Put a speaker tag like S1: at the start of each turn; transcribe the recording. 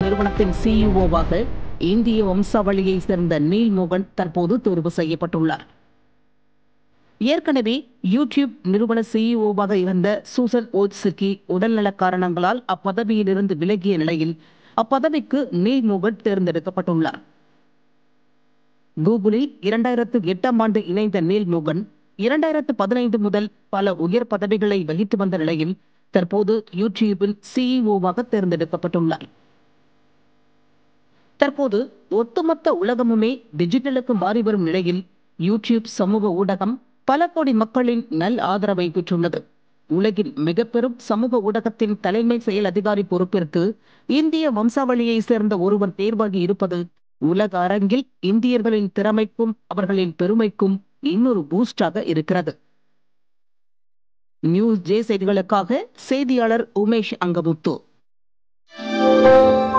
S1: நிறுவனத்தின் சிஇஓவாக இந்திய வம்சாவளியை சேர்ந்த நீல் மோகன் தற்போது தேர்வு செய்யப்பட்டுள்ளார் ஏற்கனவே யூடியூப் நிறுவன சிஇஓவாக இருந்த சூசன் ஓட்ஸுக்கி உடல்நலக் காரணங்களால் அப்பதவியிலிருந்து விலகிய நிலையில் அப்பதவிக்கு நீல் மோகன் தேர்ந்தெடுக்கப்பட்டுள்ளார் கூகுளில் இரண்டாயிரத்து எட்டாம் ஆண்டு இணைந்த நீல் மோகன் இரண்டாயிரத்து பதினைந்து முதல் பல உயர் பதவிகளை வகித்து வந்த நிலையில் தற்போது யூடியூபில் சிஇஓவாக தேர்ந்தெடுக்கப்பட்டுள்ளார் தற்போது ஒட்டுமொத்த உலகமுமே டிஜிட்டலுக்கு மாறி வரும் நிலையில் யூடியூப் சமூக ஊடகம் பல கோடி மக்களின் நல் ஆதரவை பெற்றுள்ளது உலகின் மிக பெரும் சமூக ஊடகத்தின் தலைமை செயல் அதிகாரி பொறுப்பிற்கு இந்திய வம்சாவளியை சேர்ந்த ஒருவர் தேர்வாகி இருப்பது உலக அரங்கில் இந்தியர்களின் திறமைக்கும் அவர்களின் பெருமைக்கும் இன்னொரு பூஸ்டாக இருக்கிறது நியூஸ் ஜே செய்திகளுக்காக செய்தியாளர் உமேஷ் அங்கமுத்து